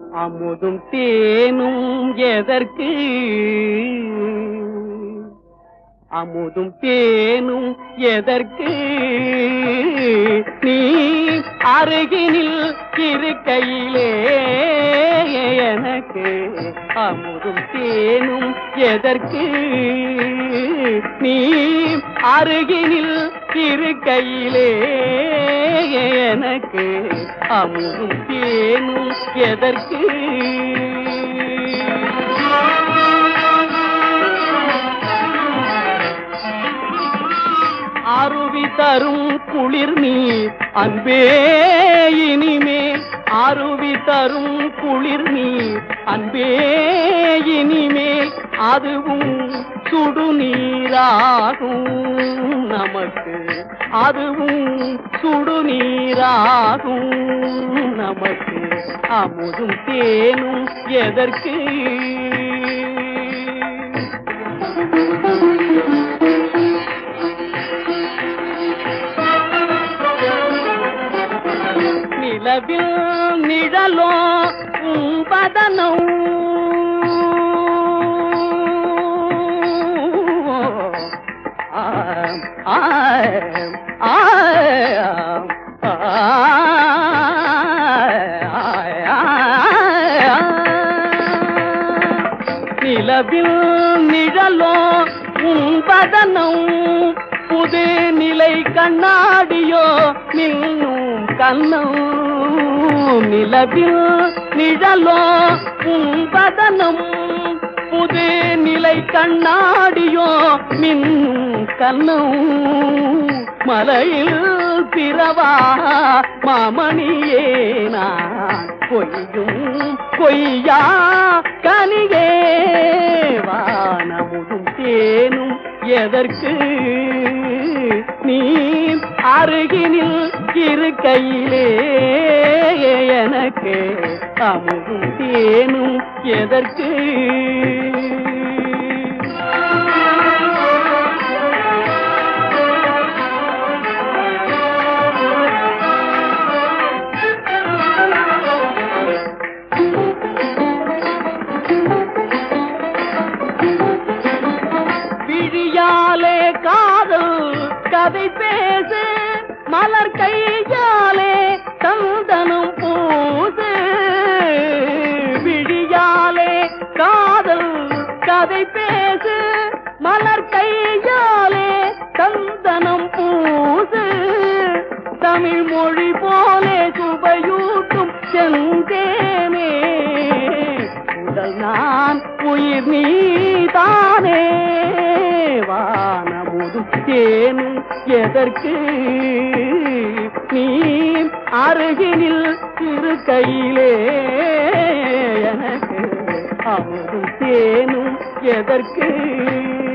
அமுதும் தேனும் எதற்கு அமுதும் தேனும் எதற்கு நீ அருகினில் இருக்கையிலே எனக்கு அமுதும் தேனும் எதற்கு நீ அருகினில் இருக்கையிலே எனக்கு அமுதும் தேனும் எதற்கு அருவி தரும் குளிர் நீர் அன்பே இனிமேல் அருவி தரும் குளிர் நீர் அன்பே இனிமேல் அதுவும் சுடுநீராகும் நமக்கு அதுவும் சுடுநீராகும் நமக்கு அமுதும் தேனும் எதற்கு நிலவில் நிழலோ உம்பதனம் ஆம், ஆம், ஆம், ஆம். நிலவில் நிழலோ உம்பதனம் புது நிலை கண்ணாடியோ நின்னும் கண்ணும் நிலவில் நிழலோ உம்பதனம் புது நிலை கண்ணாடியோ மின்னும் கண்ணும் மலையில் பிறவா மாமணியே நான் பொய்யும் பொய்யா கனியே வானமுதும் தேனும் எதற்கு நீ அருகினில் இருக்கையிலே எனக்கு அமுதும் தேனும் எதற்கு விழியாலே காதல் கதை பேசு மலர் கையாலே சந்தனம் பூசு விழியாலே காதல் கதை பேசு மலர் கையாலே சந்தனம் பூசு தமிழ் மொழி போலே சுவையூட்டும் செந்தேனே உடல் நான் உயிர் நீதானே வானமுதும் தேனும் எதற்கு நீ அருகினில் இருக்கையிலே எனக்கு அமுதும் தேனும் எதற்கு